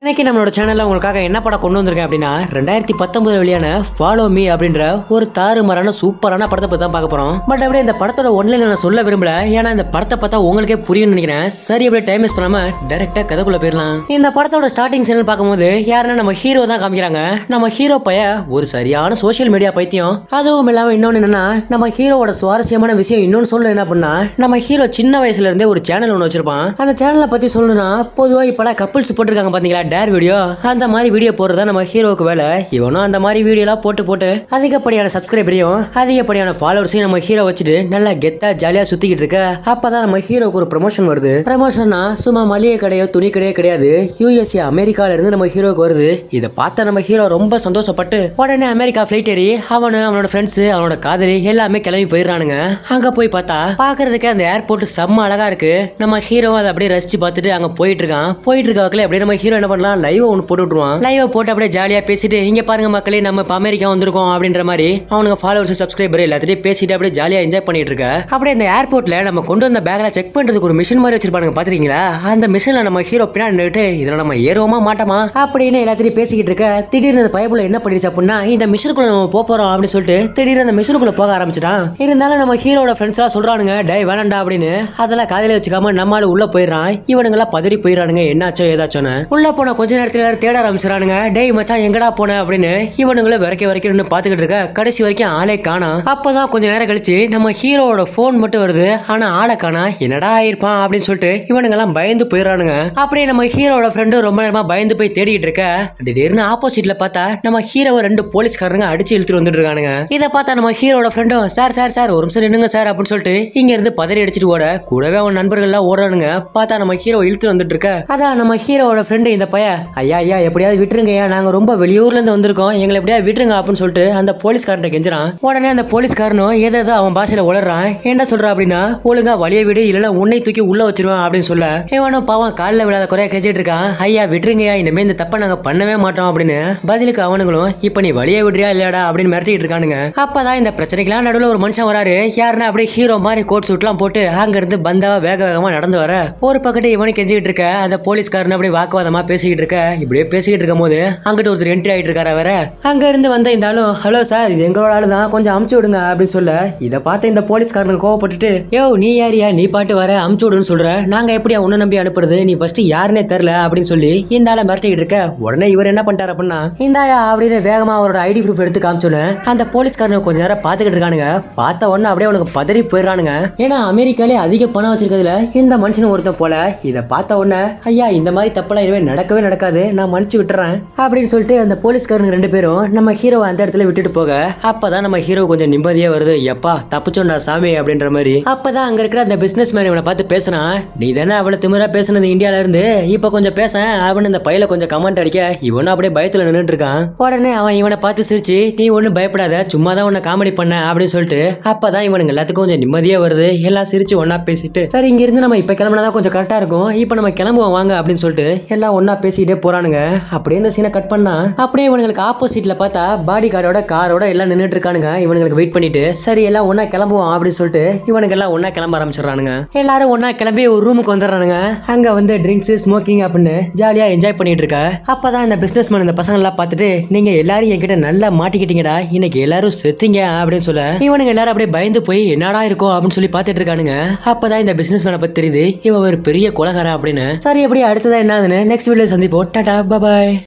இன்னைக்கு நம்மளோட சேனல்ல உங்களுக்காக என்ன படம் கொண்டு வந்திருக்கேன் அப்படின்னா ரெண்டாயிரத்தி பத்தொன்பது வெளியான ஃபாலோ மீ அப்படின்ற ஒரு தாறுமாறான சூப்பரான படத்தை பத்தி தான் பார்க்க போறோம் பட் அப்படியே இந்த படத்தோட ஒன்லைன் நான் சொல்ல விரும்பல ஏன்னா இந்த படத்தை பார்த்தா உங்களுக்கே புரியும்னு நினைக்கிறேன் சரி அப்படியே டைம் வேஸ்ட் பண்ணாம டைரக்டா கதைக்குள்ள போயிடலாம் இந்த படத்தோட ஸ்டார்டிங் சீன் பார்க்கும்போது யாருன்னா நம்ம ஹீரோ தான் காமிக்கிறாங்க நம்ம ஹீரோ பைய ஒரு சரியான சோஷியல் மீடியா பைத்தியம் அதுவும் இல்லாம இன்னொன்னு என்னன்னா நம்ம ஹீரோவோட சுவாரஸ்யமான விஷயம் இன்னொன்னு சொல்ல என்ன பண்ணா நம்ம ஹீரோ சின்ன வயசுல இருந்தே ஒரு சேனல் ஒன்று வச்சிருப்பான் அந்த சேனலை பத்தி சொல்லணும்னா பொதுவா இப்பெல்லாம் கப்பிள்ஸ் போட்டிருக்காங்க பாத்தீங்களா டேர் வீடியோ அந்த மாதிரி வீடியோ போடுறதா நம்ம ஹீரோவுக்கு வேலை இவனும் அந்த மாதிரி வீடியோலாம் போட்டு போட்டு அதிகப்படியான சப்ஸ்கிரைபரையும் அதிகப்படியான ஃபாலோவர்ஸையும் நம்ம ஹீரோ வச்சுட்டு நல்லா கெத்தா ஜாலியா சுத்திக்கிட்டு இருக்க அப்பதான் நம்ம ஹீரோவுக்கு ஒரு ப்ரமோஷன் வருது ப்ரமோஷன்னா சும்மா மளிகை கடையோ துணி கடையோ கிடையாது யூஎஸ்ஏ அமெரிக்கால இருந்து நம்ம ஹீரோவுக்கு வருது இதை பார்த்த நம்ம ஹீரோ ரொம்ப சந்தோஷப்பட்டு உடனே அமெரிக்கா ஃபிளைட் ஏறி அவனு அவனோட ஃப்ரெண்ட்ஸ் அவனோட காதலி எல்லாமே கிளம்பி போயிடுறானுங்க அங்க போய் பார்த்தா பாக்குறதுக்கு அந்த ஏர்போர்ட் செம்ம அழகா இருக்கு நம்ம ஹீரோ அதை அப்படியே ரசிச்சு பார்த்துட்டு அங்க போயிட்டு இருக்கான் போயிட்டு இருக்க வாக்குல அப்படியே நம்ம ஹீரோ என்ன பண்ணலாம் லைவ் ஒன்று போட்டு விட்டுருவான் லைவ் போட்டு அப்படியே ஜாலியா பேசிட்டு இங்க பாருங்க மக்களே நம்ம இப்ப அமெரிக்கா வந்திருக்கோம் அப்படின்ற மாதிரி அவனுங்க ஃபாலோவர்ஸ் சப்ஸ்கிரைபர் எல்லாத்தையும் பேசிட்டு அப்படியே ஜாலியா என்ஜாய் பண்ணிட்டு இருக்க அப்படியே இந்த ஏர்போர்ட்ல நம்ம கொண்டு வந்த பேக்ல செக் பண்றதுக்கு ஒரு மிஷின் மாதிரி வச்சிருப்பானுங்க பாத்துறீங்களா அந்த மிஷின்ல நம்ம ஹீரோ பின்னாடி நின்னுட்டு இதுல நம்ம ஏறுவோமா மாட்டோமா அப்படின்னு எல்லாத்தையும் பேசிக்கிட்டு இருக்க திடீர்னு அந்த பயப்புல என்ன பண்ணிடுச்சு அப்படின்னா இந்த மிஷினுக்குள்ள நம்ம போக போறோம் அப்படின்னு சொல்லிட்டு திடீர்னு அந்த மிஷினுக்குள்ள போக ஆரம்பிச்சிட்டான் இருந்தாலும் நம்ம ஹீரோட ஃப்ரெண்ட்ஸ் எல்லாம் சொல்றானுங்க டே வேணாண்டா அப்படின்னு அதெல்லாம் காலையில வச்சுக்காம நம்மளால உள்ள போயிடுறான் இவனுங்க எல்லாம் பதறி போயிடுறானுங்க என்னாச்சோ ஏதாச்சோன்னு உள்ள போன கொஞ்ச நேரத்துல எல்லாரும் தேட ஆரம்பிச்சிடானுங்க டேய் மச்சான் எங்கடா போன அப்படின்னு இவனுங்களும் வரைக்க வரைக்கும் நின்று பாத்துக்கிட்டு இருக்க கடைசி வரைக்கும் ஆளே காணோம் அப்பதான் கொஞ்ச நேரம் கழிச்சு நம்ம ஹீரோவோட போன் மட்டும் வருது ஆனா ஆளை காணா என்னடா ஆயிருப்பான் அப்படின்னு சொல்லிட்டு இவனுங்க எல்லாம் பயந்து போயிடுறானுங்க அப்படியே நம்ம ஹீரோட ஃப்ரெண்டு ரொம்ப நேரமா பயந்து போய் தேடிட்டு இருக்க திடீர்னு ஆப்போசிட்ல பார்த்தா நம்ம ஹீரோவை ரெண்டு போலீஸ்காரங்க அடிச்சு இழுத்துட்டு வந்துட்டு இருக்கானுங்க இதை பார்த்தா நம்ம ஹீரோட ஃப்ரெண்டும் சார் சார் சார் ஒரு நிமிஷம் நின்னுங்க சார் அப்படின்னு சொல்லிட்டு இங்க இருந்து பதறி அடிச்சிட்டு ஓட கூடவே அவன் நண்பர்கள் எல்லாம் ஓடுறானுங்க பார்த்தா நம்ம ஹீரோ இழுத்துட்டு வந்துட்டு இருக்க அதான் நம்ம ஹீரோவோட ஃப்ரெண்டு இந்த பைய ஐயா ஐயா எப்படியாவது விட்டுருங்க ஐயா நாங்க ரொம்ப வெளியூர்ல இருந்து வந்திருக்கோம் எங்களை எப்படியாவது விட்டுருங்க அப்படின்னு சொல்லிட்டு அந்த போலீஸ்காரன் கெஞ்சுறான் உடனே அந்த போலீஸ்காரனும் ஏதோ ஏதோ அவன் பாஷையில உளறான் என்ன சொல்றா அப்படின்னா ஒழுங்கா வழிய விடு இல்லைன்னா உன்னை தூக்கி உள்ள வச்சிருவேன் அப்படின்னு சொல்ல இவனும் பாவம் காலில் விழாத குறைய கெஞ்சிட்டு இருக்கான் ஐயா விட்டுருங்கய்யா இனிமே இந்த தப்பை நாங்க பண்ணவே மாட்டோம் அப்படின்னு பதிலுக்கு அவனுங்களும் இப்ப நீ வழிய விடுறியா இல்லையாடா அப்படின்னு மிரட்டிட்டு இருக்கானுங்க அப்பதான் இந்த பிரச்சனைக்கெல்லாம் நடுவுல ஒரு மனுஷன் வராரு யாருன்னா அப்படியே ஹீரோ மாதிரி கோட் சூட்லாம் போட்டு அங்க இருந்து பந்தாவா வேக வேகமா நடந்து வர ஒரு பக்கத்து இவனு கெஞ்சிக்கிட்டு இருக்க அந்த போலீஸ்காரன் அப்படியே வாக்குவாதமா பேசிக்கிட்டு இருக்க இப்படியே பேசிக்கிட்டு இருக்கும் போது அங்கிட்டு ஒருத்தர் என்ட்ரி ஆயிட்டு இருக்காரு வேற அங்க இருந்து வந்த இந்த ஆளும் ஹலோ சார் இது எங்களோட ஆளு தான் கொஞ்சம் அமுச்சு விடுங்க அப்படின்னு சொல்ல இதை பார்த்து இந்த போலீஸ்காரனுக்கு கோவப்பட்டுட்டு யோ நீ யாரியா நீ பாட்டு வர அமுச்சு விடுன்னு சொல்ற நாங்க எப்படியா உன்னை நம்பி அனுப்புறது நீ ஃபர்ஸ்ட் யாருன்னே தெரியல அப்படின்னு சொல்லி இந்த ஆளை மிரட்டிக்கிட்டு இருக்க உடனே இவர் என்ன பண்ணிட்டாரு அப்படின்னா இந்தாயா அப்படின்னு வேகமா அவரோட ஐடி ப்ரூஃப் எடுத்து காமிச்சோன்னு அந்த போலீஸ்காரனை கொஞ்ச நேரம் பாத்துக்கிட்டு இருக்கானுங்க பார்த்த உடனே அப்படியே அவனுக்கு பதறி போயிடுறானுங்க ஏன்னா அமெரிக்காலே அதிக பணம் வச்சிருக்கிறதுல இந்த மனுஷன் ஒருத்தன் போல இதை பார்த்த உடனே ஐயா இந்த மாதிரி தப்பெல்லாம் இனிமே நடக்கவே நடக்காது நான் மன்னிச்சு விட்டுறேன் அப்படின்னு சொல்லிட்டு அந்த போலீஸ்காரங்க ரெண்டு பேரும் நம்ம ஹீரோவை அந்த இடத்துல விட்டுட்டு போக அப்பதான் நம்ம ஹீரோ கொஞ்சம் நிம்மதியா வருது எப்பா தப்பிச்சோண்டா சாமி அப்படின்ற மாதிரி அப்பதான் அங்க இருக்கிற அந்த பிசினஸ் மேன் இவனை பார்த்து பேசுறான் நீ தானே அவ்வளவு திமிரா பேசுனது இந்தியால இருந்து இப்ப கொஞ்சம் பேச அவன் இந்த பையில கொஞ்சம் கமெண்ட் அடிக்க இவனும் அப்படியே பயத்துல நின்னுட்டு இருக்கான் உடனே அவன் இவனை பார்த்து சிரிச்சு நீ ஒண்ணும் பயப்படாத சும்மா தான் உன்னை காமெடி பண்ண அப்படின்னு சொல்லிட்டு அப்பதான் இவனுங்க எல்லாத்துக்கும் கொஞ்சம் நிம்மதியா வருது எல்லாம் சிரிச்சு ஒண்ணா பேசிட்டு சரி இங்க இருந்து நம்ம இப்ப கிளம்புனா கொஞ்சம் கரெக்டா இருக்கும் இப்ப நம்ம கிளம்புவோம் வாங்க அப்படின்னு சொல்லிட்டு எல்லாம் ஒண்ணா பேசிக்கிட்டே போறானுங்க அப்படியே இந்த சீனை கட் பண்ணா அப்படியே இவனுங்களுக்கு ஆப்போசிட்ல பார்த்தா பாடி கார்டோட காரோட எல்லாம் நின்னுட்டு இருக்கானுங்க இவனுங்களுக்கு வெயிட் பண்ணிட்டு சரி எல்லாம் ஒண்ணா கிளம்புவோம் அப்படின்னு சொல்லிட்டு இவனுக்கு எல்லாம் ஒண்ணா கிளம்ப ஆரம்பிச்சிடுறானுங்க எல்லாரும் ஒண்ணா கிளம்பி ஒரு ரூமுக்கு வந்துடுறானுங்க அங்க வந்து ட்ரிங்க்ஸ் ஸ்மோக்கிங் அப்படின்னு ஜாலியா என்ஜாய் பண்ணிட்டு இருக்க அப்பதான் இந்த பிசினஸ் மேன் இந்த பசங்க எல்லாம் பார்த்துட்டு நீங்க எல்லாரும் என்கிட்ட நல்லா மாட்டிக்கிட்டீங்கடா இன்னைக்கு எல்லாரும் செத்தீங்க அப்படின்னு சொல்ல இவனுங்க எல்லாரும் அப்படியே பயந்து போய் என்னடா இருக்கும் அப்படின்னு சொல்லி பார்த்துட்டு இருக்கானுங்க அப்பதான் இந்த பிசினஸ் மேனை பத்தி தெரியுது இவன் ஒரு பெரிய கொலகாரன் அப்படின்னு சரி அப்படியே அடுத்ததா என்னதுன்னு நெக்ஸ்ட் வீடியோ சந்திப்போம் டாடா பாய்